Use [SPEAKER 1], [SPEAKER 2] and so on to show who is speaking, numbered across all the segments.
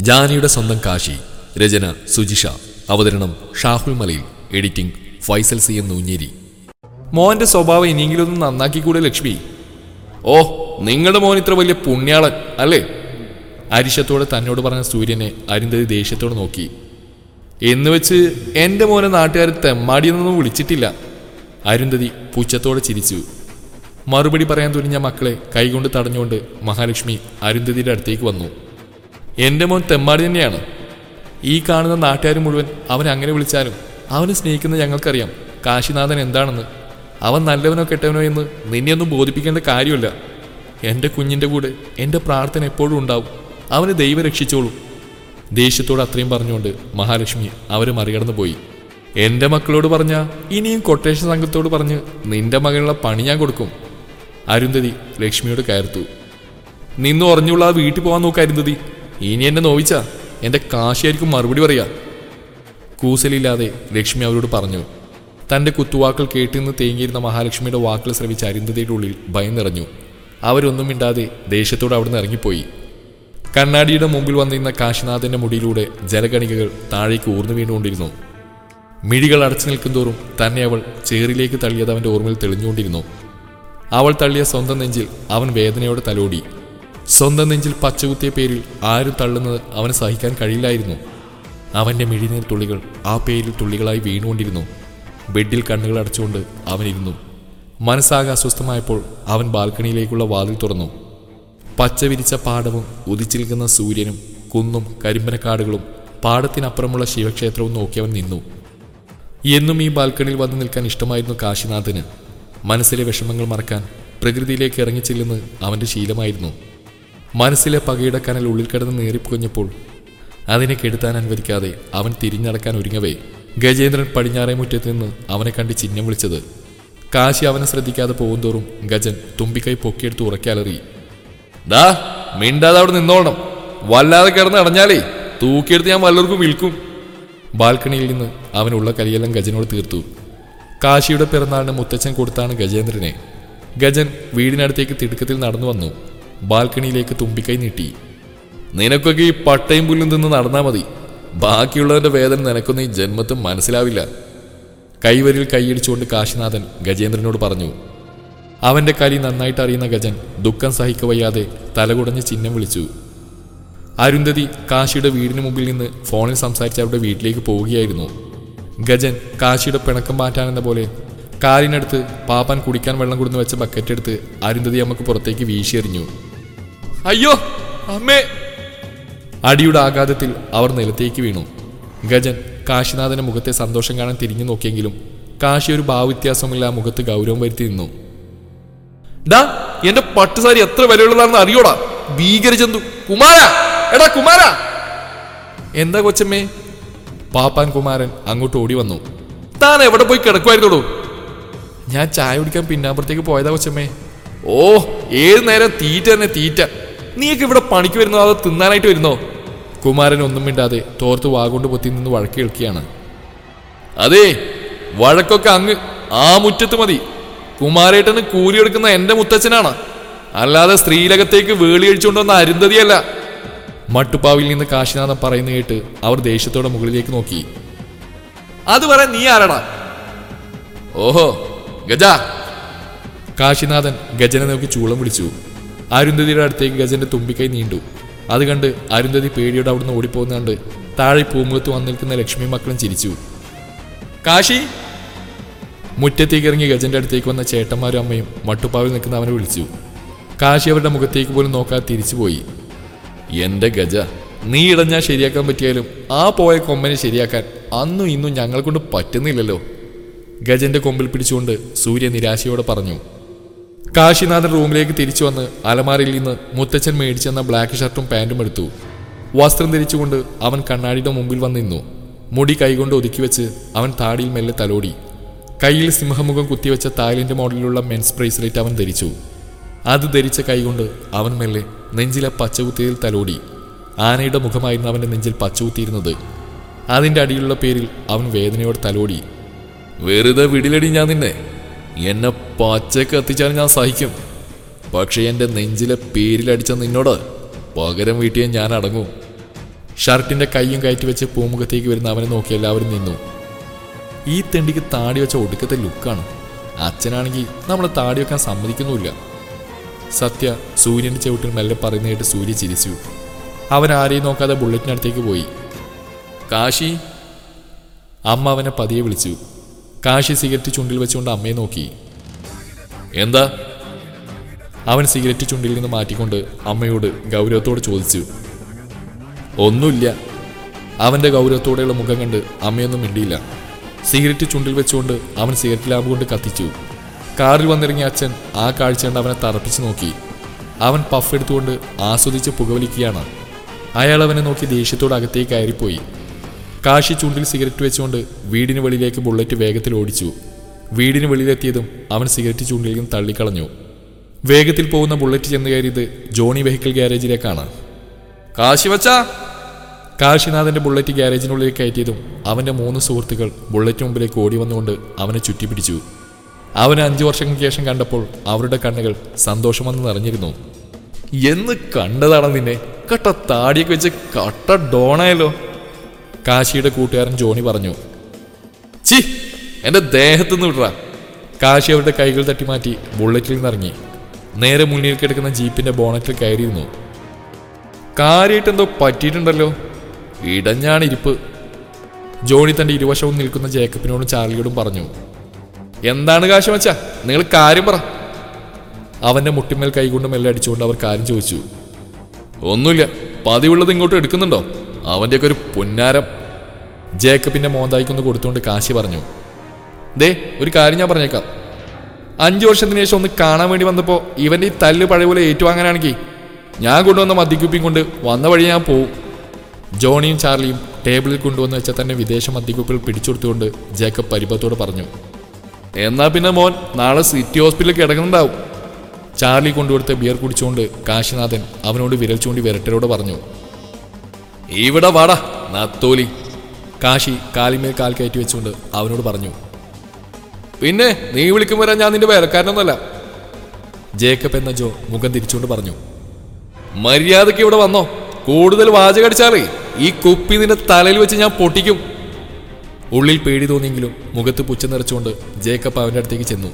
[SPEAKER 1] ജാനിയുടെ സ്വന്തം കാശി രചന സുജിഷ അവതരണം Shahul Malayil editing Faisal C M Noonjeri മോന്റെ സ്വഭാവം ഇനിയെങ്കിലും ഒന്ന് നന്നാക്കിക്കൂടെ ലക്ഷ്മി ഓ നിങ്ങളുടെ മോൻ ഇത്ര വലിയ പുണ്യാളൻ അല്ലേ അരിശത്തോടെ തന്നോട് പറഞ്ഞ സൂര്യനെ അരുന്ധതി ദേഷ്യത്തോടെ നോക്കി എന്ന് വെച്ച് എന്റെ മോനെ നാട്ടുകാർ തെമ്മാടിയെന്നൊന്നും വിളിച്ചിട്ടില്ല അരുന്ധതി പുച്ഛത്തോടെ ചിരിച്ചു മറുപടി പറയാൻ തുനിഞ്ഞ മക്കളെ കൈകൊണ്ട് തടഞ്ഞുകൊണ്ട് മഹാലക്ഷ്മി അരുന്ധതിയുടെ അടുത്തേക്ക് വന്നു എന്റെ മോൻ തെമ്മാടി തന്നെയാണ് ഈ കാണുന്ന നാട്ടുകാർ മുഴുവൻ അവൻ അങ്ങനെ വിളിച്ചാലും അവനെ സ്നേഹിക്കുന്ന ഞങ്ങൾക്കറിയാം കാശിനാഥൻ എന്താണെന്ന് അവൻ നല്ലവനോ കെട്ടവനോ എന്ന് നിന്നെയൊന്നും ബോധിപ്പിക്കേണ്ട കാര്യമില്ല എൻ്റെ കുഞ്ഞിൻ്റെ കൂടെ എൻ്റെ പ്രാർത്ഥന എപ്പോഴും ഉണ്ടാവും അവനെ ദൈവം രക്ഷിച്ചോളൂ ദേഷ്യത്തോട് അത്രയും പറഞ്ഞുകൊണ്ട് മഹാലക്ഷ്മി അവരെ മറികടന്നു പോയി എൻ്റെ മക്കളോട് പറഞ്ഞ ഇനിയും കൊട്ടേഷൻ സംഘത്തോട് പറഞ്ഞ് നിന്റെ മകനുള്ള പണി ഞാൻ കൊടുക്കും അരുന്ധതി ലക്ഷ്മിയോട് കയർത്തു നിന്ന് ഉറഞ്ഞുള്ള ആ വീട്ടിൽ പോകാൻ നോക്ക് അരുന്ധതി ഇനി എന്നെ നോവിച്ച എൻ്റെ കാശിയായിരിക്കും മറുപടി പറയാ കൂസലില്ലാതെ ലക്ഷ്മി അവരോട് പറഞ്ഞു തന്റെ കുത്തുവാക്കൾ കേട്ടിന്ന് തേങ്ങിയിരുന്ന മഹാലക്ഷ്മിയുടെ വാക്കുകൾ ശ്രവിച്ച അരുന്ധതിയുടെ ഉള്ളിൽ ഭയം നിറഞ്ഞു അവരൊന്നും മിണ്ടാതെ ദേഷ്യത്തോടെ അവിടുന്ന് ഇറങ്ങിപ്പോയി കണ്ണാടിയുടെ മുമ്പിൽ വന്നിരുന്ന കാശിനാഥന്റെ മുടിയിലൂടെ ജലഗണികകൾ താഴേക്ക് ഊർന്നു വീണുകൊണ്ടിരുന്നു മിഴികൾ അടച്ചു നിൽക്കുന്തോറും തന്നെ അവൾ ചേറിലേക്ക് തള്ളിയത് അവന്റെ ഓർമ്മയിൽ തെളിഞ്ഞുകൊണ്ടിരുന്നു അവൾ തള്ളിയ സ്വന്തം നെഞ്ചിൽ അവൻ വേദനയോടെ തലോടി സ്വന്തം നെഞ്ചിൽ പച്ചകുത്തിയ പേരിൽ ആരും തള്ളുന്നത് അവന് സഹിക്കാൻ കഴിയില്ലായിരുന്നു അവന്റെ മിഴിനീർ തുള്ളികൾ ആ പേരിൽ തുള്ളികളായി വീണുകൊണ്ടിരുന്നു ബെഡിൽ കണ്ണുകൾ അടച്ചുകൊണ്ട് അവനിരുന്നു മനസ്സാകെ അസ്വസ്ഥമായപ്പോൾ അവൻ ബാൽക്കണിയിലേക്കുള്ള വാതിൽ തുറന്നു പച്ച വിരിച്ച പാടവും ഉദിച്ചു നിൽക്കുന്ന സൂര്യനും കുന്നും കരിമ്പനക്കാടുകളും പാടത്തിനപ്പുറമുള്ള ശിവക്ഷേത്രവും നോക്കി അവൻ നിന്നു എന്നും ഈ ബാൽക്കണിയിൽ വന്നു നിൽക്കാൻ ഇഷ്ടമായിരുന്നു കാശിനാഥന് മനസ്സിലെ വിഷമങ്ങൾ മറക്കാൻ പ്രകൃതിയിലേക്ക് ഇറങ്ങിച്ചെല്ലുന്നത് അവന്റെ ശീലമായിരുന്നു മനസ്സിലെ പകയുടെ കനൽ ഉള്ളിൽ കിടന്ന് നേറിപ്പുകഞ്ഞപ്പോൾ അതിനെ കെടുത്താൻ അനുവദിക്കാതെ അവൻ തിരിഞ്ഞടക്കാൻ ഒരുങ്ങവേ ഗജേന്ദ്രൻ പടിഞ്ഞാറേ മുറ്റത്ത് നിന്ന് അവനെ കണ്ട് ചിഹ്നം വിളിച്ചത് കാശി അവനെ ശ്രദ്ധിക്കാതെ പോകുന്തോറും ഗജൻ തുമ്പിക്കൈ പൊക്കിയെടുത്ത് ഉറക്കാലറി ദാ മിണ്ടാതെ അവിടെ നിന്നോളണം വല്ലാതെ കിടന്ന് അടഞ്ഞാലേ തൂക്കിയെടുത്ത് ഞാൻ വല്ലവർക്കും വിൽക്കും ബാൽക്കണിയിൽ നിന്ന് അവനുള്ള കലിയെല്ലാം ഗജനോട് തീർത്തു കാശിയുടെ പിറന്നാളിന് മുത്തച്ഛൻ കൊടുത്താണ് ഗജേന്ദ്രനെ ഗജൻ വീടിനടുത്തേക്ക് തിടുക്കത്തിൽ നടന്നു വന്നു ബാൽക്കണിയിലേക്ക് തുമ്പിക്കൈ നീട്ടി നിനക്കൊക്കെ ഈ പട്ടയും പുല്ലും തിന്ന് നടന്നാ മതി ബാക്കിയുള്ളവന്റെ വേദന നിനക്കൊന്നും ഈ ജന്മത്തും മനസ്സിലാവില്ല കൈവരിൽ കൈയടിച്ചുകൊണ്ട് കാശിനാഥൻ ഗജേന്ദ്രനോട് പറഞ്ഞു അവന്റെ കലി നന്നായിട്ട് അറിയുന്ന ഗജൻ ദുഃഖം സഹിക്കവയ്യാതെ തലകുടഞ്ഞ് ചിഹ്നം വിളിച്ചു അരുന്ധതി കാശിയുടെ വീടിന് മുമ്പിൽ നിന്ന് ഫോണിൽ സംസാരിച്ച് അവരുടെ വീട്ടിലേക്ക് പോവുകയായിരുന്നു ഗജൻ കാശിയുടെ പിണക്കം മാറ്റാനെന്ന പോലെ കാലിനടുത്ത് പാപ്പാൻ കുടിക്കാൻ വെള്ളം കൊടുന്ന് വെച്ച ബക്കറ്റ് എടുത്ത് അരുന്ധതി അമ്മക്ക് പുറത്തേക്ക് വീശിയെറിഞ്ഞു അയ്യോ അമ്മേ അടിയുടെ ആഘാതത്തിൽ അവർ നിലത്തേക്ക് വീണു ഗജൻ കാശിനാഥന്റെ മുഖത്തെ സന്തോഷം കാണാൻ തിരിഞ്ഞു നോക്കിയെങ്കിലും കാശി ഒരു ഭാവവ്യത്യാസമില്ല ആ മുഖത്ത് ഗൗരവം വരുത്തി നിന്നു ഡാ എന്റെ പട്ടുസാരി എത്ര വിലയുള്ളതാണെന്ന് അറിയോടാ ഭീകരചന്തു കുമാര എടാ കുമാര എന്താ കൊച്ചമ്മേ പാപ്പാൻ കുമാരൻ അങ്ങോട്ട് ഓടി വന്നു താൻ എവിടെ പോയി കിടക്കുമായിരുന്നോടൂ ഞാൻ ചായ കുടിക്കാൻ പിന്നാമ്പുറത്തേക്ക് പോയതാ കൊച്ചമ്മേ ഓ ഏത് നേരം തീറ്റ തന്നെ തീറ്റ നീയൊക്കെ ഇവിടെ പണിക്ക് വരുന്നോ അതോ തിന്നാനായിട്ട് വരുന്നോ കുമാരൻ ഒന്നും മിണ്ടാതെ തോർത്ത് വാഗൊണ്ട് പൊത്തി നിന്ന് വഴക്ക് കേൾക്കുകയാണ് അതെ വഴക്കൊക്കെ അങ്ങ് ആ മുറ്റത്ത് മതി കുമാരേട്ടന് കൂലിയെടുക്കുന്ന എന്റെ മുത്തച്ഛനാണ് അല്ലാതെ സ്ത്രീലകത്തേക്ക് വേളിയടിച്ചുകൊണ്ടുവന്ന അരുന്ധതിയല്ല മട്ടുപ്പാവിൽ നിന്ന് കാശിനാഥൻ പറയുന്ന കേട്ട് അവർ ദേഷ്യത്തോടെ മുകളിലേക്ക് നോക്കി അത് പറയാൻ നീ ആരാടാ ഓഹോ ഗജ കാശിനാഥൻ ഗജനെ നോക്കി ചൂളം വിളിച്ചു അരുന്ധതിയുടെ അടുത്തേക്ക് ഗജന്റെ തുമ്പിക്കൈ നീണ്ടു അത് കണ്ട് അരുന്ധതി പേടിയോടെ അവിടുന്ന് ഓടിപ്പോകുന്ന കണ്ട് താഴെ പൂമുഖത്ത് വന്നു നിൽക്കുന്ന ലക്ഷ്മി മക്കളും ചിരിച്ചു കാശി മുറ്റത്തേക്ക് ഇറങ്ങി ഗജന്റെ അടുത്തേക്ക് വന്ന ചേട്ടന്മാരും അമ്മയും മട്ടുപ്പാവിൽ നിൽക്കുന്ന അവനെ വിളിച്ചു കാശി അവരുടെ മുഖത്തേക്ക് പോലും നോക്കാതെ തിരിച്ചുപോയി എന്റെ ഗജ നീ ഇടഞ്ഞാൽ ശരിയാക്കാൻ പറ്റിയാലും ആ പോയ കൊമ്പനെ ശരിയാക്കാൻ അന്നും ഇന്നും ഞങ്ങളെ കൊണ്ട് പറ്റുന്നില്ലല്ലോ ഗജന്റെ കൊമ്പിൽ പിടിച്ചുകൊണ്ട് സൂര്യ നിരാശയോടെ പറഞ്ഞു കാശിനാഥൻ റൂമിലേക്ക് തിരിച്ചു വന്ന് അലമാരയിൽ നിന്ന് മുത്തച്ഛൻ മേടിച്ചെന്ന ബ്ലാക്ക് ഷർട്ടും പാൻറ്റും എടുത്തു വസ്ത്രം ധരിച്ചുകൊണ്ട് അവൻ കണ്ണാടിയുടെ മുമ്പിൽ വന്നിരുന്നു മുടി കൈകൊണ്ട് ഒതുക്കി വെച്ച് അവൻ താടിയിൽ മെല്ലെ തലോടി കയ്യിൽ സിംഹമുഖം കുത്തിവെച്ച തായ്ലൻഡ് മോഡലിലുള്ള മെൻസ് ബ്രേസ്ലെറ്റ് അവൻ ധരിച്ചു അത് ധരിച്ച കൈകൊണ്ട് അവൻ മെല്ലെ നെഞ്ചിലെ പച്ചകുത്തിയിൽ തലോടി ആനയുടെ മുഖമായിരുന്നു അവന്റെ നെഞ്ചിൽ പച്ചകുത്തിയിരുന്നത് അതിന്റെ അടിയിലുള്ള പേരിൽ അവൻ വേദനയോടെ തലോടി വെറുതെ വിടിലടി ഞാൻ നിന്നെ എന്നെ പച്ചക്ക് എത്തിച്ചാൽ ഞാൻ സഹിക്കും പക്ഷെ എൻ്റെ നെഞ്ചിലെ പേരിലടിച്ച നിന്നോട് പകരം വീട്ടിയെ ഞാൻ അടങ്ങും ഷർട്ടിന്റെ കൈയും കയറ്റി വെച്ച് പൂമുഖത്തേക്ക് വരുന്ന അവനെ നോക്കി എല്ലാവരും നിന്നു ഈ തെണ്ടിക്ക് താടി വെച്ച ഒടുക്കത്തെ ലുക്കാണ് അച്ഛനാണെങ്കിൽ നമ്മളെ താടി വെക്കാൻ സമ്മതിക്കുന്നുമില്ല സത്യ സൂര്യന്റെ ചവിട്ടിൽ മെല്ലെ പറയുന്ന കേട്ട് സൂര്യ ചിരിച്ചു അവൻ ആരെയും നോക്കാതെ ബുള്ളറ്റിനടുത്തേക്ക് പോയി കാശി അമ്മ അവനെ പതിയെ വിളിച്ചു കാശി സിഗരറ്റ് ചുണ്ടിൽ വെച്ചുകൊണ്ട് അമ്മയെ നോക്കി എന്താ അവൻ സിഗരറ്റ് ചുണ്ടിൽ നിന്ന് മാറ്റിക്കൊണ്ട് അമ്മയോട് ഗൗരവത്തോട് ചോദിച്ചു ഒന്നുമില്ല അവന്റെ ഗൗരവത്തോടെയുള്ള മുഖം കണ്ട് അമ്മയൊന്നും മിണ്ടിയില്ല സിഗരറ്റ് ചുണ്ടിൽ വെച്ചുകൊണ്ട് അവൻ സിഗരറ്റ് ലാമ്പ് കൊണ്ട് കത്തിച്ചു കാറിൽ വന്നിറങ്ങിയ അച്ഛൻ ആ കാഴ്ച കണ്ട് അവനെ തറപ്പിച്ചു നോക്കി അവൻ പഫ് എടുത്തുകൊണ്ട് ആസ്വദിച്ച് പുകവലിക്കുകയാണ് അയാൾ അവനെ നോക്കി ദേഷ്യത്തോട് അകത്തേക്ക് കയറിപ്പോയി കാശി ചുണ്ടിൽ സിഗരറ്റ് വെച്ചുകൊണ്ട് വീടിന് വെളിയിലേക്ക് ബുള്ളറ്റ് വേഗത്തിൽ ഓടിച്ചു വീടിന് വെളിയിലെത്തിയതും അവൻ സിഗരറ്റ് ചുണ്ടിൽ നിന്ന് തള്ളിക്കളഞ്ഞു വേഗത്തിൽ പോകുന്ന ബുള്ളറ്റ് ചെന്ന് കയറിയത് ജോണി വെഹിക്കിൾ ഗ്യാരേജിലേക്കാണ് കാശി വച്ചാ കാശിനാഥന്റെ ബുള്ളറ്റ് ഗ്യാരേജിനുള്ളിൽ കയറ്റിയതും അവന്റെ മൂന്ന് സുഹൃത്തുക്കൾ ബുള്ളറ്റ് മുമ്പിലേക്ക് ഓടി വന്നുകൊണ്ട് അവനെ ചുറ്റിപ്പിടിച്ചു അവനെ അഞ്ചു വർഷങ്ങൾക്ക് ശേഷം കണ്ടപ്പോൾ അവരുടെ കണ്ണുകൾ സന്തോഷം വന്ന് നിറഞ്ഞിരുന്നു എന്ന് കണ്ടതാണ് നിന്നെ കട്ട താടിയൊക്കെ വെച്ച് കട്ട ഡോണായല്ലോ കാശിയുടെ കൂട്ടുകാരൻ ജോണി പറഞ്ഞു ചി എന്റെ ദേഹത്തുനിന്ന് വിടറ കാശി അവരുടെ കൈകൾ തട്ടി മാറ്റി ബുള്ളറ്റിൽ നിന്നിറങ്ങി നേരെ മുന്നിൽ കിടക്കുന്ന ജീപ്പിന്റെ ബോണറ്റിൽ കയറിയിരുന്നു കാര്യമായിട്ട് എന്തോ പറ്റിയിട്ടുണ്ടല്ലോ ഇടഞ്ഞാണ് ഇരിപ്പ് ജോണി തന്റെ ഇരുവശവും നിൽക്കുന്ന ജേക്കബിനോടും ചാർലിയോടും പറഞ്ഞു എന്താണ് കാശ് വച്ച നിങ്ങൾ കാര്യം പറ അവന്റെ മുട്ടിന്മേൽ കൈകൊണ്ട് മെല്ലെ അടിച്ചുകൊണ്ട് അവർ കാര്യം ചോദിച്ചു ഒന്നുമില്ല പതിവുള്ളത് ഇങ്ങോട്ട് എടുക്കുന്നുണ്ടോ അവന്റെയൊക്കെ ഒരു പുന്നാരം ജേക്കബിന്റെ മോന്തായിക്കൊന്ന് കൊടുത്തുകൊണ്ട് കാശി പറഞ്ഞു ദേ ഒരു കാര്യം ഞാൻ പറഞ്ഞേക്കാം അഞ്ചു വർഷത്തിന് ശേഷം ഒന്ന് കാണാൻ വേണ്ടി വന്നപ്പോൾ ഇവന്റെ ഈ തല്ല് പഴയ പോലെ ഏറ്റുവാങ്ങാനാണെങ്കിൽ ഞാൻ കൊണ്ടുവന്ന മദ്യക്കുപ്പിയും കൊണ്ട് വന്ന വഴി ഞാൻ പോവും ജോണിയും ചാർലിയും ടേബിളിൽ കൊണ്ടുവന്ന് വെച്ച തന്നെ വിദേശ മദ്യക്കുപ്പിൽ പിടിച്ചെടുത്തുകൊണ്ട് ജേക്കബ് പരിഭവത്തോട് പറഞ്ഞു എന്നാ പിന്നെ മോൻ നാളെ സിറ്റി ഹോസ്പിറ്റലിൽ കിടക്കുന്നുണ്ടാവും ചാർലി കൊണ്ടുകൊടുത്ത ബിയർ കുടിച്ചുകൊണ്ട് കാശിനാഥൻ അവനോട് വിരൽ ചൂണ്ടി വിരട്ടരോട് പറഞ്ഞു ഇവിടെ വാടാ നത്തോലി കാശി കാലിമേൽ കാൽ കയറ്റി വെച്ചുകൊണ്ട് അവനോട് പറഞ്ഞു പിന്നെ നീ വിളിക്കും വരാൻ ഞാൻ നിന്റെ വേലക്കാരനൊന്നല്ല ജേക്കബ് എന്ന ജോ മുഖം തിരിച്ചുകൊണ്ട് പറഞ്ഞു മര്യാദയ്ക്ക് ഇവിടെ വന്നോ കൂടുതൽ വാചകടിച്ചാലേ ഈ കുപ്പി നിന്റെ തലയിൽ വെച്ച് ഞാൻ പൊട്ടിക്കും ഉള്ളിൽ പേടി തോന്നിയെങ്കിലും മുഖത്ത് പുച്ഛ നിറച്ചുകൊണ്ട് ജേക്കബ് അവന്റെ അടുത്തേക്ക് ചെന്നു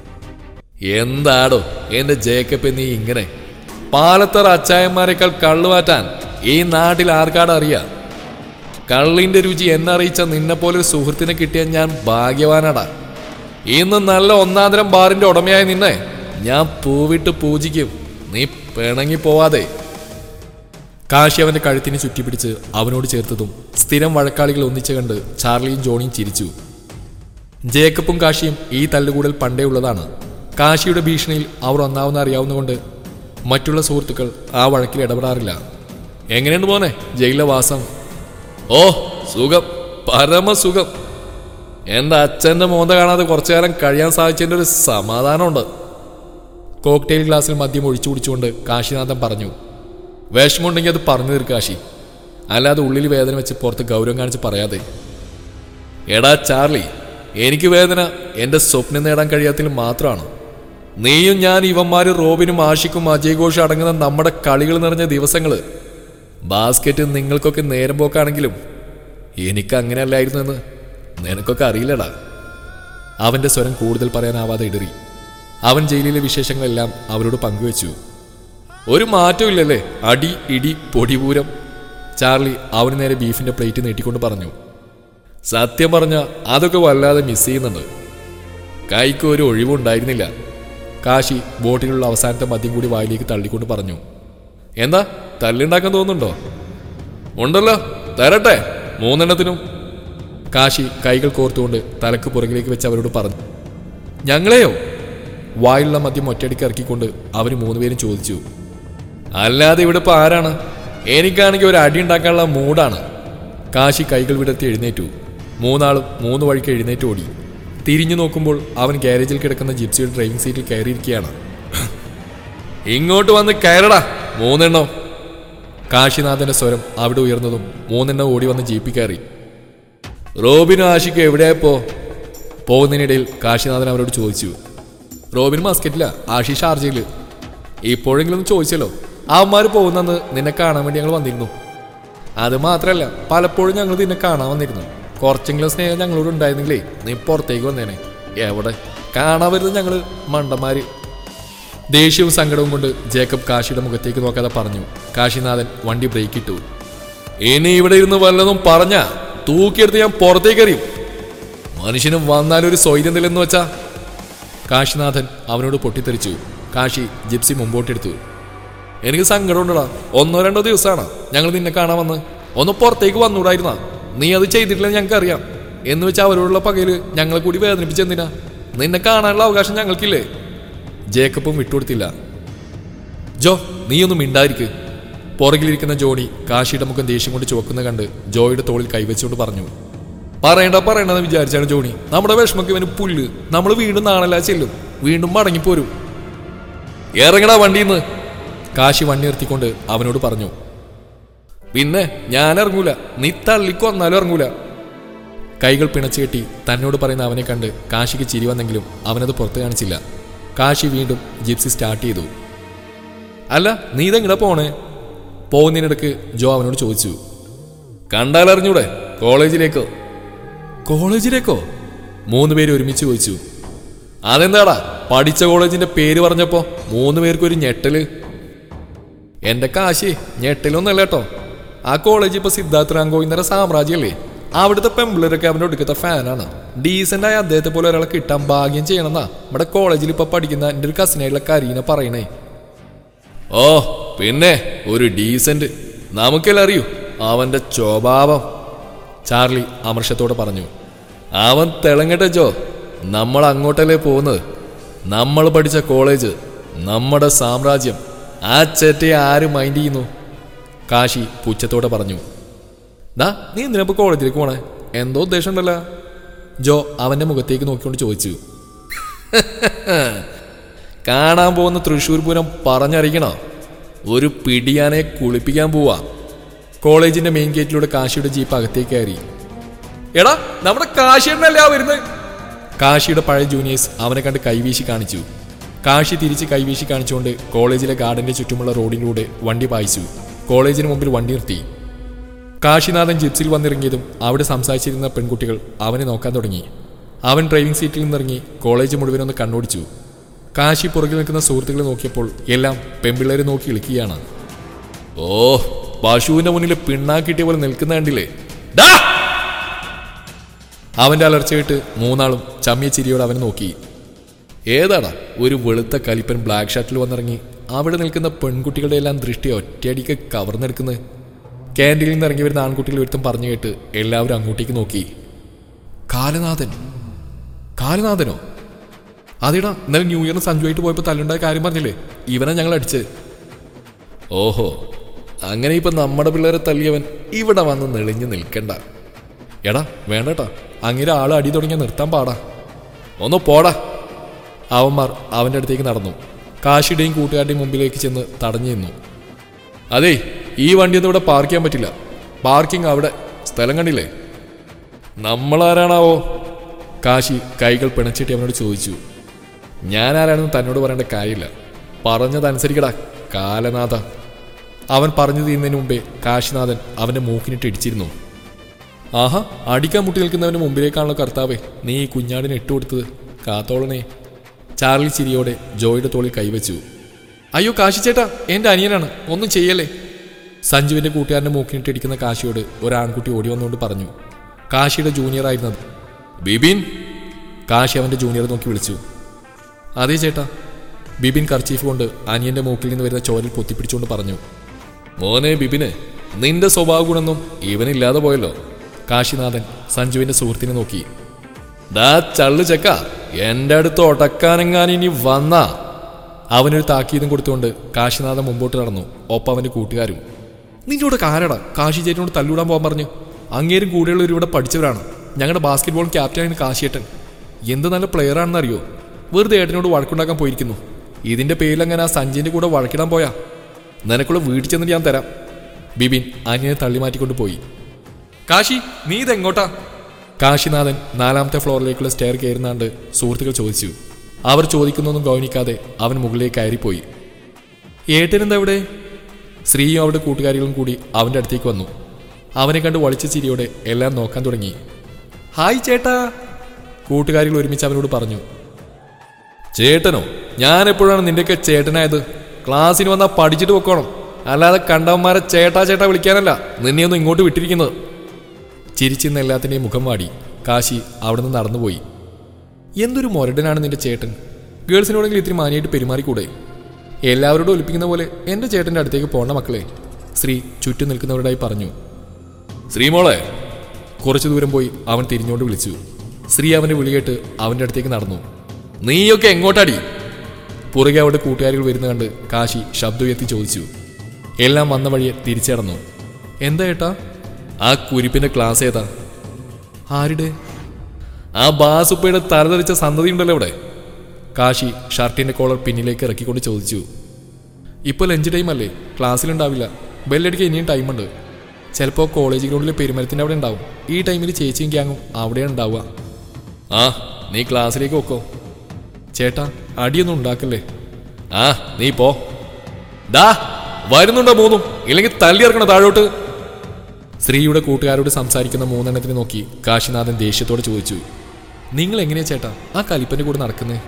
[SPEAKER 1] എന്താടോ എന്റെ ജേക്കബ് നീ ഇങ്ങനെ പാലത്തറ അച്ചായന്മാരെക്കാൾ കള്ളു മാറ്റാൻ ഈ നാട്ടിൽ ആർക്കാട് അറിയാം കള്ളിന്റെ രുചി എന്നെ അറിയിച്ച നിന്നെ പോലെ ഒരു സുഹൃത്തിനെ കിട്ടിയ ഞാൻ ഭാഗ്യവാനാടാ ഇന്ന് നല്ല ഒന്നാന്തരം ബാറിന്റെ ഉടമയായി നിന്നെ ഞാൻ പൂവിട്ട് പൂജിക്കും നീ പിണങ്ങി പോവാതെ കാശി അവന്റെ കഴുത്തിന് ചുറ്റിപ്പിടിച്ച് അവനോട് ചേർത്തതും സ്ഥിരം വഴക്കാളികൾ ഒന്നിച്ചു കണ്ട് ചാർലിയും ജോണിയും ചിരിച്ചു ജേക്കബും കാശിയും ഈ തല്ലുകൂടൽ പണ്ടേ ഉള്ളതാണ് കാശിയുടെ ഭീഷണിയിൽ അവർ ഒന്നാവുന്ന അറിയാവുന്നതുകൊണ്ട് മറ്റുള്ള സുഹൃത്തുക്കൾ ആ വഴക്കിൽ ഇടപെടാറില്ല എങ്ങനെയുണ്ട് മോനെ ജയിലിലെ വാസം ഓ സുഖം പരമസുഖം എന്റെ അച്ഛന്റെ മോന്ത കാണാതെ കുറച്ചു കാലം കഴിയാൻ സാധിച്ചതിന്റെ ഒരു സമാധാനമുണ്ട് കോക്ടെയിൽ ഗ്ലാസ്സിൽ മദ്യം ഒഴിച്ചു കുടിച്ചുകൊണ്ട് കാശിനാഥൻ പറഞ്ഞു വിഷമമുണ്ടെങ്കിൽ അത് പറഞ്ഞു തീർക്ക് കാശി അല്ലാതെ ഉള്ളിൽ വേദന വെച്ച് പുറത്ത് ഗൗരവം കാണിച്ച് പറയാതെ എടാ ചാർലി എനിക്ക് വേദന എന്റെ സ്വപ്നം നേടാൻ കഴിയാത്തതിൽ മാത്രമാണ് നീയും ഞാൻ ഇവന്മാര് റോബിനും ആഷിക്കും അജയ് ഘോഷ് അടങ്ങുന്ന നമ്മുടെ കളികൾ നിറഞ്ഞ ദിവസങ്ങള് ബാസ്ക്കറ്റ് നിങ്ങൾക്കൊക്കെ നേരം പോക്കാണെങ്കിലും എനിക്ക് അങ്ങനെയല്ലായിരുന്നു എന്ന് നിനക്കൊക്കെ അറിയില്ലടാ അവന്റെ സ്വരം കൂടുതൽ പറയാനാവാതെ ഇടറി അവൻ ജയിലിലെ വിശേഷങ്ങളെല്ലാം അവരോട് പങ്കുവച്ചു ഒരു മാറ്റമില്ലല്ലേ അടി ഇടി പൊടിപൂരം ചാർലി അവന് നേരെ ബീഫിന്റെ പ്ലേറ്റ് നീട്ടിക്കൊണ്ട് പറഞ്ഞു സത്യം പറഞ്ഞ അതൊക്കെ വല്ലാതെ മിസ് ചെയ്യുന്നുണ്ട് കൈക്ക് ഒരു ഒഴിവുണ്ടായിരുന്നില്ല കാശി ബോട്ടിലുള്ള അവസാനത്തെ മദ്യം കൂടി വായിലേക്ക് തള്ളിക്കൊണ്ട് പറഞ്ഞു എന്താ തല്ലുണ്ടാക്കാൻ തോന്നുന്നുണ്ടോ ഉണ്ടല്ലോ തരട്ടെ മൂന്നെണ്ണത്തിനും കാശി കൈകൾ കോർത്തുകൊണ്ട് തലക്ക് പുറകിലേക്ക് വെച്ച് അവരോട് പറഞ്ഞു ഞങ്ങളെയോ വായിലുള്ള മദ്യം ഒറ്റയടിക്ക് ഇറക്കിക്കൊണ്ട് അവര് മൂന്നുപേരും ചോദിച്ചു അല്ലാതെ ഇവിടെ ഇപ്പൊ ആരാണ് എനിക്കാണെങ്കിൽ ഒരു അടി ഉണ്ടാക്കാനുള്ള മൂടാണ് കാശി കൈകൾ വിടർത്തി എഴുന്നേറ്റു മൂന്നാളും മൂന്ന് വഴിക്ക് എഴുന്നേറ്റ് ഓടി തിരിഞ്ഞു നോക്കുമ്പോൾ അവൻ ഗ്യാരേജിൽ കിടക്കുന്ന ജിപ്സിയുടെ ഡ്രൈവിംഗ് സീറ്റിൽ കയറിയിരിക്കുകയാണ് ഇങ്ങോട്ട് വന്ന് കയറടാ മൂന്നെണ്ണോ കാശിനാഥന്റെ സ്വരം അവിടെ ഉയർന്നതും മൂന്നെണ്ണം ഓടി വന്ന് ജീപ്പിൽ കയറി റോബിനും ആഷിക്കും എവിടെയായപ്പോ പോകുന്നതിനിടയിൽ കാശിനാഥൻ അവരോട് ചോദിച്ചു റോബിൻ മസ്കറ്റില്ല ആഷി ഷാർജയിൽ ഇപ്പോഴെങ്കിലും ഒന്ന് ചോദിച്ചല്ലോ അവന്മാർ പോകുന്നെന്ന് നിന്നെ കാണാൻ വേണ്ടി ഞങ്ങൾ വന്നിരുന്നു അത് മാത്രമല്ല പലപ്പോഴും ഞങ്ങൾ നിന്നെ കാണാൻ വന്നിരുന്നു കുറച്ചെങ്കിലും സ്നേഹം ഞങ്ങളോട് ഉണ്ടായിരുന്നെങ്കിലേ നീ പുറത്തേക്ക് വന്നേനെ എവിടെ കാണാൻ വരുന്നത് ഞങ്ങൾ മണ്ടന്മാര് ദേഷ്യവും സങ്കടവും കൊണ്ട് ജേക്കബ് കാശിയുടെ മുഖത്തേക്ക് നോക്കാതെ പറഞ്ഞു കാശിനാഥൻ വണ്ടി ബ്രേക്ക് ഇട്ടു ഇനി ഇവിടെ ഇരുന്ന് വല്ലതും പറഞ്ഞ തൂക്കിയെടുത്ത് ഞാൻ പുറത്തേക്ക് എറിയും മനുഷ്യന് വന്നാലൊരു സ്വൈര്യമില്ലെന്ന് വെച്ചാ കാശിനാഥൻ അവനോട് പൊട്ടിത്തെറിച്ചു കാശി ജിപ്സി മുമ്പോട്ടെടുത്തു എനിക്ക് സങ്കടമുണ്ടടാ ഒന്നോ രണ്ടോ ദിവസമാണ് ഞങ്ങൾ നിന്നെ കാണാൻ വന്ന് ഒന്ന് പുറത്തേക്ക് വന്നൂടായിരുന്ന നീ അത് ചെയ്തിട്ടില്ലെന്ന് ഞങ്ങൾക്ക് അറിയാം എന്ന് വെച്ചാൽ അവരോടുള്ള പകയില് ഞങ്ങളെ കൂടി വേദനിപ്പിച്ചെന്തിനാ നിന്നെ കാണാനുള്ള അവകാശം ഞങ്ങൾക്കില്ലേ ജേക്കബും വിട്ടുകൊടുത്തില്ല ജോ നീയൊന്നും മിണ്ടായിരിക്ക് പുറകിലിരിക്കുന്ന ജോണി കാശിയുടെ മുഖം ദേഷ്യം കൊണ്ട് ചുവക്കുന്ന കണ്ട് ജോയുടെ തോളിൽ കൈവച്ചുകൊണ്ട് പറഞ്ഞു പറയണ്ട പറയണ്ടെന്ന് വിചാരിച്ചാണ് ജോണി നമ്മുടെ വിഷമക്ക് ഇവന് പുല്ല് നമ്മൾ വീണ്ടും നാണല്ല ചെല്ലും വീണ്ടും മടങ്ങിപ്പോരും ഇറങ്ങടാ വണ്ടിന്ന് കാശി വണ്ടി നിർത്തിക്കൊണ്ട് അവനോട് പറഞ്ഞു പിന്നെ ഞാൻ ഇറങ്ങൂല നീ തള്ളിക്കോ വന്നാലും ഇറങ്ങൂല കൈകൾ പിണച്ചു കെട്ടി തന്നോട് പറയുന്ന അവനെ കണ്ട് കാശിക്ക് ചിരി വന്നെങ്കിലും അവനത് പുറത്ത് കാണിച്ചില്ല കാശി വീണ്ടും ജിപ്സി സ്റ്റാർട്ട് ചെയ്തു അല്ല നീ ഇതെങ്ങടാ പോണേ പോകുന്നതിനിടക്ക് ജോ അവനോട് ചോദിച്ചു കണ്ടാലറിഞ്ഞൂടെ കോളേജിലേക്കോ കോളേജിലേക്കോ മൂന്ന് പേര് ഒരുമിച്ച് ചോദിച്ചു അതെന്താടാ പഠിച്ച കോളേജിന്റെ പേര് പറഞ്ഞപ്പോ മൂന്ന് പേർക്ക് ഒരു ഞെട്ടല് എന്റെ കാശി ഞെട്ടലൊന്നല്ല കേട്ടോ ആ കോളേജ് ഇപ്പൊ സിദ്ധാർത്ഥ റാങ്കോയിന്നര സാമ്രാജ്യല്ലേ അവിടുത്തെ പെമ്പിളരൊക്കെ അവന്റെ ഒടുക്കത്തെ ഫാനാണ് ഡീസന്റ് ആയ അദ്ദേഹത്തെ പോലെ ഒരാളെ കിട്ടാൻ ഭാഗ്യം ചെയ്യണമെന്നാ നമ്മുടെ കോളേജിൽ ഇപ്പൊ പഠിക്കുന്ന എന്റെ ഒരു കസിനായിട്ടുള്ള കരീന പറയണേ ഓ പിന്നെ ഒരു ഡീസന്റ് നമുക്കെല്ലാം അറിയൂ അവന്റെ സ്വഭാവം ചാർലി അമർഷത്തോടെ പറഞ്ഞു അവൻ തിളങ്ങട്ടെ ജോ നമ്മൾ അങ്ങോട്ടല്ലേ പോകുന്നത് നമ്മൾ പഠിച്ച കോളേജ് നമ്മുടെ സാമ്രാജ്യം ആ ചേറ്റയെ ആര് മൈൻഡ് ചെയ്യുന്നു കാശി പുച്ഛത്തോടെ പറഞ്ഞു ദാ നീ എന്തിനപ്പോ കോളേജിലേക്ക് പോണേ എന്തോ ഉദ്ദേശം ഉണ്ടല്ലോ ജോ അവന്റെ മുഖത്തേക്ക് നോക്കിക്കൊണ്ട് ചോദിച്ചു കാണാൻ പോകുന്ന തൃശ്ശൂർ പൂരം പറഞ്ഞറിയിക്കണോ ഒരു പിടിയാനെ കുളിപ്പിക്കാൻ പോവാ കോളേജിന്റെ മെയിൻ ഗേറ്റിലൂടെ കാശിയുടെ ജീപ്പ് അകത്തേക്ക് കയറി എടാ നമ്മുടെ കാശിയുടെ ആ വരുന്നത് കാശിയുടെ പഴയ ജൂനിയേഴ്സ് അവനെ കണ്ട് കൈവീശി കാണിച്ചു കാശി തിരിച്ച് കൈവീശി കാണിച്ചുകൊണ്ട് കോളേജിലെ ഗാർഡന്റെ ചുറ്റുമുള്ള റോഡിലൂടെ വണ്ടി പായിച്ചു കോളേജിന് മുമ്പിൽ വണ്ടി നിർത്തി കാശിനാഥൻ ജിപ്സിൽ വന്നിറങ്ങിയതും അവിടെ സംസാരിച്ചിരുന്ന പെൺകുട്ടികൾ അവനെ നോക്കാൻ തുടങ്ങി അവൻ ഡ്രൈവിംഗ് സീറ്റിൽ നിന്നിറങ്ങി കോളേജ് മുഴുവനൊന്ന് കണ്ണോടിച്ചു കാശി പുറകിൽ നിൽക്കുന്ന സുഹൃത്തുക്കളെ നോക്കിയപ്പോൾ എല്ലാം പെൺപിള്ളേരെ നോക്കി ഇളിക്കുകയാണ് ഓ പശുവിന്റെ മുന്നിൽ പിണ്ണാക്കിട്ടിയ പോലെ നിൽക്കുന്ന കണ്ടില്ലേ ഡാ! അവന്റെ അലർച്ച കേട്ട് മൂന്നാളും ചമ്മിയ ചിരിയോടെ അവനെ നോക്കി ഏതാടാ ഒരു വെളുത്ത കലിപ്പൻ ബ്ലാക്ക് ഷർട്ടിൽ വന്നിറങ്ങി അവിടെ നിൽക്കുന്ന പെൺകുട്ടികളുടെ എല്ലാം ദൃഷ്ടി ഒറ്റയടിക്ക് കവർന്നെടുക്കുന്നത് ക്യാൻറ്റീനിൽ നിന്ന് ഇറങ്ങി വരുന്ന ആൺകുട്ടികൾ ഒരുത്തം പറഞ്ഞു കേട്ട് എല്ലാവരും അങ്ങോട്ടേക്ക് നോക്കി കാലനാഥൻ കാലനാഥനോ അതിടാ ഇന്നലെ ന്യൂ ഇയറിന് സഞ്ജുവായിട്ട് പോയപ്പോൾ തല്ലുണ്ടായ കാര്യം പറഞ്ഞില്ലേ ഇവനെ ഞങ്ങൾ അടിച്ച് ഓഹോ അങ്ങനെ ഇപ്പൊ നമ്മുടെ പിള്ളേരെ തല്ലിയവൻ ഇവിടെ വന്ന് നെളിഞ്ഞു നിൽക്കണ്ട എടാ വേണ്ടട്ടാ അങ്ങനെ ആള് അടി തുടങ്ങിയ നിർത്താൻ പാടാ ഒന്ന് പോടാ അവന്മാർ അവൻ്റെ അടുത്തേക്ക് നടന്നു കാശിയുടെയും കൂട്ടുകാരുടെയും മുമ്പിലേക്ക് ചെന്ന് തടഞ്ഞു നിന്നു അതേ ഈ വണ്ടിയൊന്നും ഇവിടെ പാർക്ക് ചെയ്യാൻ പറ്റില്ല പാർക്കിംഗ് അവിടെ സ്ഥലം കണ്ടില്ലേ നമ്മളാരാണാവോ കാശി കൈകൾ പിണച്ചിട്ട് അവനോട് ചോദിച്ചു ഞാൻ ആരാണെന്ന് തന്നോട് പറയേണ്ട കാര്യമില്ല പറഞ്ഞതനുസരിക്കടാ കാലനാഥ അവൻ പറഞ്ഞു തീരുന്നതിന് മുമ്പേ കാശിനാഥൻ അവന്റെ മൂക്കിനിട്ട് ഇടിച്ചിരുന്നു ആഹാ അടിക്കാൻ മുട്ടി നിൽക്കുന്നവന്റെ മുമ്പിലേക്കാണല്ലോ കർത്താവേ നീ ഈ കുഞ്ഞാടിന് ഇട്ടുകൊടുത്തത് കാത്തോളണേ ചാർലി ചിരിയോടെ ജോയുടെ തോളിൽ കൈവച്ചു അയ്യോ കാശി ചേട്ടാ എന്റെ അനിയനാണ് ഒന്നും ചെയ്യല്ലേ സഞ്ജുവിന്റെ കൂട്ടുകാരന്റെ മൂക്കിനിട്ട് ഇടിക്കുന്ന കാശിയോട് ഒരാൺകുട്ടി ഓടി വന്നുകൊണ്ട് പറഞ്ഞു കാശിയുടെ ജൂനിയർ ആയിരുന്നത് ബിബിൻ കാശി അവന്റെ ജൂനിയർ നോക്കി വിളിച്ചു അതെ ചേട്ടാ ബിബിൻ കർച്ചീഫ് കൊണ്ട് അനിയന്റെ മൂക്കിൽ നിന്ന് വരുന്ന ചോരൽ പൊത്തിപ്പിടിച്ചുകൊണ്ട് പറഞ്ഞു മോനെ ബിബിന് നിന്റെ സ്വഭാവ ഗുണൊന്നും ഇവനില്ലാതെ പോയല്ലോ കാശിനാഥൻ സഞ്ജുവിന്റെ സുഹൃത്തിനെ നോക്കി ഡാ ചള്ളു ചെക്ക എന്റെ അടുത്ത് ഒടക്കാനെങ്ങാൻ ഇനി വന്നാ അവനൊരു താക്കീതും കൊടുത്തുകൊണ്ട് കാശിനാഥൻ മുമ്പോട്ട് നടന്നു ഒപ്പം അവന്റെ കൂട്ടുകാരും നിന്നോട് കാരടാ കാശി ചേട്ടനോട് തല്ലൂടാൻ പോകാൻ പറഞ്ഞു അങ്ങേരും കൂടെയുള്ളവർ ഇവിടെ പഠിച്ചവരാണ് ഞങ്ങളുടെ ബാസ്കറ്റ്ബോൾ ക്യാപ്റ്റനായിരുന്നു കാശിയേട്ടൻ എന്ത് നല്ല പ്ലെയർ ആണെന്ന് അറിയോ വെറുതെ ഏട്ടനോട് വഴക്കുണ്ടാക്കാൻ പോയിരിക്കുന്നു ഇതിന്റെ പേരിൽ അങ്ങനെ ആ സഞ്ജയന്റെ കൂടെ വഴക്കിടാൻ പോയാ നിനക്കുള്ള വീട്ടിൽ ചെന്നിട്ട് ഞാൻ തരാം ബിബിൻ അനിയനെ തള്ളി മാറ്റിക്കൊണ്ട് പോയി കാശി നീ ഇതെങ്ങോട്ടാ കാശിനാഥൻ നാലാമത്തെ ഫ്ലോറിലേക്കുള്ള സ്റ്റെയർ കയറുന്നാണ്ട് സുഹൃത്തുക്കൾ ചോദിച്ചു അവർ ചോദിക്കുന്നൊന്നും ഗൗനിക്കാതെ അവൻ മുകളിലേക്ക് കയറിപ്പോയി ഏട്ടനെന്താ ഇവിടെ ശ്രീയും അവരുടെ കൂട്ടുകാരികളും കൂടി അവന്റെ അടുത്തേക്ക് വന്നു അവനെ കണ്ട് വളിച്ച ചിരിയോടെ എല്ലാം നോക്കാൻ തുടങ്ങി ഹായ് ചേട്ടാ കൂട്ടുകാരികൾ ഒരുമിച്ച് അവനോട് പറഞ്ഞു ചേട്ടനോ ഞാൻ എപ്പോഴാണ് നിന്റെയൊക്കെ ചേട്ടനായത് ക്ലാസ്സിന് വന്നാൽ പഠിച്ചിട്ട് പൊക്കോണം അല്ലാതെ കണ്ടവന്മാരെ ചേട്ടാ ചേട്ടാ വിളിക്കാനല്ല നിന്നെയൊന്നും ഇങ്ങോട്ട് വിട്ടിരിക്കുന്നത് ചിരിച്ചിന്ന് എല്ലാത്തിൻ്റെയും മുഖം വാടി കാശി അവിടെ നിന്ന് നടന്നുപോയി എന്തൊരു മൊരടനാണ് നിന്റെ ചേട്ടൻ ഗേൾസിനോടെങ്കിലും ഇത്തിരി മാനിയായിട്ട് പെരുമാറിക്കൂടെ എല്ലാവരോടും ഒലിപ്പിക്കുന്ന പോലെ എൻ്റെ ചേട്ടൻ്റെ അടുത്തേക്ക് പോണ്ട മക്കളെ ശ്രീ ചുറ്റും നിൽക്കുന്നവരോടായി പറഞ്ഞു ശ്രീമോളെ കുറച്ചു ദൂരം പോയി അവൻ തിരിഞ്ഞുകൊണ്ട് വിളിച്ചു ശ്രീ അവൻ്റെ വിളി കേട്ട് അവൻ്റെ അടുത്തേക്ക് നടന്നു നീയൊക്കെ എങ്ങോട്ടാടി പുറകെ അവരുടെ കൂട്ടുകാരികൾ വരുന്ന കണ്ട് കാശി ശബ്ദം ഉയർത്തി ചോദിച്ചു എല്ലാം വന്ന വഴിയെ തിരിച്ചടന്നു എന്താ ഏട്ടാ ആ കുരിപ്പിന്റെ ക്ലാസ് ഏതാ ആരുടെ ആ ബാസുപ്പയുടെ തലതെറിച്ച സന്തതി ഉണ്ടല്ലോ ഇവിടെ കാശി ഷർട്ടിന്റെ കോളർ പിന്നിലേക്ക് ഇറക്കിക്കൊണ്ട് ചോദിച്ചു ഇപ്പോൾ ലഞ്ച് ടൈം അല്ലേ ക്ലാസ്സിലുണ്ടാവില്ല ബെല്ലടിക്ക് ഇനിയും ടൈമുണ്ട് ചിലപ്പോൾ കോളേജ് ഗ്രൗണ്ടിലെ പെരുമരത്തിൻ്റെ അവിടെ ഉണ്ടാവും ഈ ടൈമിൽ ചേച്ചിയും ഗ്യാങ്ങും അവിടെയാണ് ഉണ്ടാവുക ആ നീ ക്ലാസ്സിലേക്ക് വെക്കോ ചേട്ടാ അടിയൊന്നും ഉണ്ടാക്കല്ലേ ആ നീ പോ ദാ വരുന്നുണ്ടോ മൂന്നും ഇല്ലെങ്കിൽ തല്ലി ഇറക്കണം താഴോട്ട് സ്ത്രീയുടെ കൂട്ടുകാരോട് സംസാരിക്കുന്ന മൂന്നെണ്ണത്തിനെ നോക്കി കാശിനാഥൻ ദേഷ്യത്തോടെ ചോദിച്ചു നിങ്ങൾ എങ്ങനെയാ ചേട്ടാ ആ കലിപ്പന്റെ കൂടെ നടക്കുന്നേ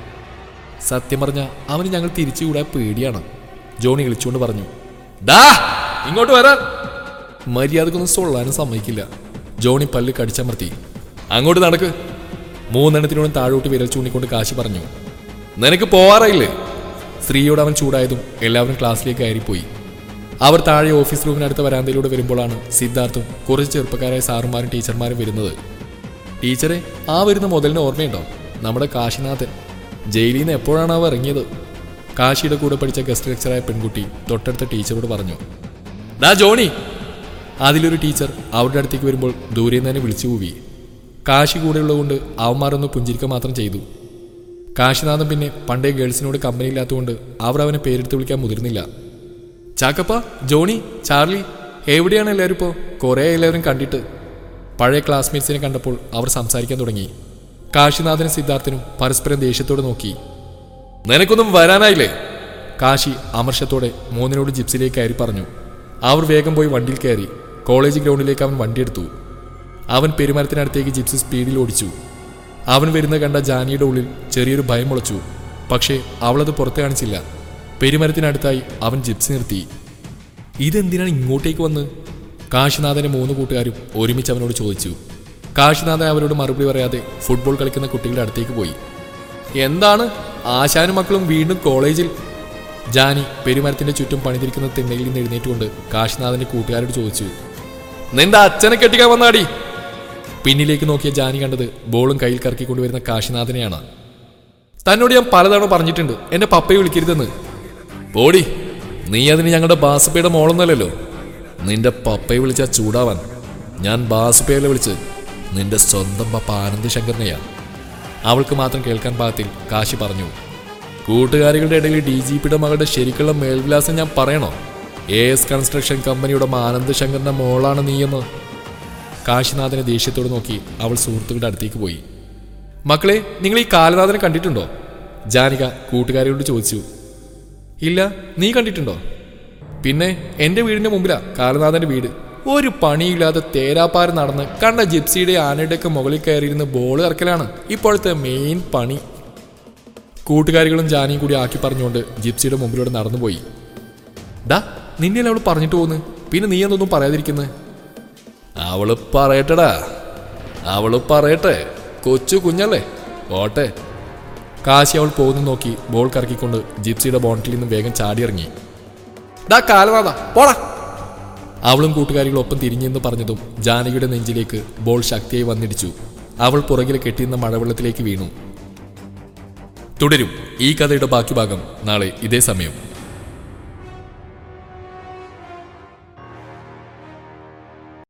[SPEAKER 1] സത്യം പറഞ്ഞ അവന് ഞങ്ങൾ തിരിച്ചുകൂടാ പേടിയാണ് ജോണി വിളിച്ചുകൊണ്ട് പറഞ്ഞു ഡാ ഇങ്ങോട്ട് വരാൻ മര്യാദക്കൊന്നും സൊള്ളാനും സമ്മതിക്കില്ല ജോണി പല്ല് കടിച്ചമർത്തി അങ്ങോട്ട് നടക്ക് മൂന്നെണ്ണത്തിനോടും താഴോട്ട് വിരൽ ചൂണ്ടിക്കൊണ്ട് കാശി പറഞ്ഞു നിനക്ക് പോവാറായില്ലേ സ്ത്രീയോട് അവൻ ചൂടായതും എല്ലാവരും ക്ലാസ്സിലേക്ക് കയറിപ്പോയി അവർ താഴെ ഓഫീസ് റൂമിനടുത്ത വരാന്തയിലൂടെ വരുമ്പോഴാണ് സിദ്ധാർത്ഥും കുറച്ച് ചെറുപ്പക്കാരായ സാറുമാരും ടീച്ചർമാരും വരുന്നത് ടീച്ചറെ ആ വരുന്ന മുതലിന് ഓർമ്മയുണ്ടോ നമ്മുടെ കാശിനാഥൻ ജയിലിൽ നിന്ന് എപ്പോഴാണ് അവ ഇറങ്ങിയത് കാശിയുടെ കൂടെ പഠിച്ച ഗസ്റ്റ് ലെക്ചറായ പെൺകുട്ടി തൊട്ടടുത്ത ടീച്ചറോട് പറഞ്ഞു ഡാ ജോണി അതിലൊരു ടീച്ചർ അവരുടെ അടുത്തേക്ക് വരുമ്പോൾ ദൂരെ നിന്ന് തന്നെ വിളിച്ചു പോവി കാശി കൂടെയുള്ളതുകൊണ്ട് അവന്മാരൊന്ന് പുഞ്ചിരിക്കുക മാത്രം ചെയ്തു കാശിനാഥൻ പിന്നെ പണ്ടേ ഗേൾസിനോട് കമ്പനിയില്ലാത്തതുകൊണ്ട് അവർ അവനെ പേരെടുത്ത് വിളിക്കാൻ മുതിർന്നില്ല ചാക്കപ്പ ജോണി ചാർലി എവിടെയാണ് എല്ലാവരും ഇപ്പോൾ കുറേ എല്ലാവരും കണ്ടിട്ട് പഴയ ക്ലാസ്മേറ്റ്സിനെ കണ്ടപ്പോൾ അവർ സംസാരിക്കാൻ തുടങ്ങി കാശിനാഥനും സിദ്ധാർത്ഥനും പരസ്പരം ദേഷ്യത്തോടെ നോക്കി നിനക്കൊന്നും വരാനായില്ലേ കാശി അമർഷത്തോടെ മോനിനോട് ജിപ്സിലേക്ക് കയറി പറഞ്ഞു അവർ വേഗം പോയി വണ്ടിയിൽ കയറി കോളേജ് ഗ്രൗണ്ടിലേക്ക് അവൻ വണ്ടിയെടുത്തു അവൻ പെരുമരത്തിനടുത്തേക്ക് ജിപ്സി സ്പീഡിൽ ഓടിച്ചു അവൻ വരുന്ന കണ്ട ജാനിയുടെ ഉള്ളിൽ ചെറിയൊരു ഭയം മുളച്ചു പക്ഷേ അവളത് പുറത്ത് കാണിച്ചില്ല പെരുമരത്തിനടുത്തായി അവൻ ജിപ്സി നിർത്തി ഇതെന്തിനാണ് ഇങ്ങോട്ടേക്ക് വന്ന് കാശിനാഥന്റെ മൂന്ന് കൂട്ടുകാരും ഒരുമിച്ച് അവനോട് ചോദിച്ചു കാശിനാഥൻ അവരോട് മറുപടി പറയാതെ ഫുട്ബോൾ കളിക്കുന്ന കുട്ടികളുടെ അടുത്തേക്ക് പോയി എന്താണ് ആശാനും മക്കളും വീണ്ടും കോളേജിൽ ജാനി പെരുമരത്തിന്റെ ചുറ്റും പണിതിരിക്കുന്ന തിണ്ണയിൽ നിന്ന് എഴുന്നേറ്റുകൊണ്ട് കാശിനാഥന്റെ കൂട്ടുകാരോട് ചോദിച്ചു നിന്റെ അച്ഛനെ കെട്ടിക്കാൻ വന്നാടി പിന്നിലേക്ക് നോക്കിയ ജാനി കണ്ടത് ബോളും കയ്യിൽ കറക്കിക്കൊണ്ടുവരുന്ന കാശിനാഥനെയാണ് തന്നോട് ഞാൻ പലതവണ പറഞ്ഞിട്ടുണ്ട് എന്റെ പപ്പയെ വിളിക്കരുതെന്ന് പോടി നീ അതിന് ഞങ്ങളുടെ ബാസപ്പയുടെ മോളൊന്നല്ലല്ലോ നിന്റെ പപ്പയെ വിളിച്ച ചൂടാവാൻ ഞാൻ ബാസപ്പയെ വിളിച്ച് നിന്റെ സ്വന്തം പപ്പ ആനന്ദ് ശങ്കറിനെയാ അവൾക്ക് മാത്രം കേൾക്കാൻ പാകത്തിൽ കാശി പറഞ്ഞു കൂട്ടുകാരികളുടെ ഇടയിൽ ഡി ജി പിയുടെ മകളുടെ ശരിക്കുള്ള മേൽവിലാസം ഞാൻ പറയണോ എ എസ് കൺസ്ട്രക്ഷൻ കമ്പനിയുടെ ആനന്ദ് ശങ്കറിന്റെ മോളാണ് നീയെന്ന് കാശിനാഥനെ ദേഷ്യത്തോട് നോക്കി അവൾ സുഹൃത്തുക്കളുടെ അടുത്തേക്ക് പോയി മക്കളെ നിങ്ങൾ ഈ കാലനാഥനെ കണ്ടിട്ടുണ്ടോ ജാനിക കൂട്ടുകാരിയോട് ചോദിച്ചു ഇല്ല നീ കണ്ടിട്ടുണ്ടോ പിന്നെ എൻ്റെ വീടിന്റെ മുമ്പിലാ കാലനാഥന്റെ വീട് ഒരു പണിയില്ലാതെ തേരാപ്പാര നടന്ന് കണ്ട ജിപ്സിയുടെ ആനയുടെയൊക്കെ മുകളിൽ കയറിയിരുന്ന് ബോൾ ഇറക്കലാണ് ഇപ്പോഴത്തെ മെയിൻ പണി കൂട്ടുകാരികളും ജാനിയും കൂടി ആക്കി പറഞ്ഞുകൊണ്ട് ജിപ്സിയുടെ മുമ്പിലൂടെ നടന്നുപോയി ഡാ നിന്നെ അവൾ പറഞ്ഞിട്ട് പോന്ന് പിന്നെ നീ എന്തൊന്നും പറയാതിരിക്കുന്നത് അവള് പറയട്ടടാ അവള് പറയട്ടെ കൊച്ചു കുഞ്ഞല്ലേ ഓട്ടെ കാശി അവൾ പോകുന്നു നോക്കി ബോൾ കറക്കിക്കൊണ്ട് ജിപ്സിയുടെ ബോണ്ടിൽ നിന്ന് വേഗം ചാടിയിറങ്ങി ഡാ കാലനാഥ പോടാ അവളും കൂട്ടുകാരികളും ഒപ്പം തിരിഞ്ഞെന്ന് പറഞ്ഞതും ജാനകിയുടെ നെഞ്ചിലേക്ക് ബോൾ ശക്തിയായി വന്നിടിച്ചു അവൾ പുറകിൽ കെട്ടിയിരുന്ന മഴവെള്ളത്തിലേക്ക് വീണു തുടരും ഈ കഥയുടെ ബാക്കി ഭാഗം നാളെ ഇതേ സമയം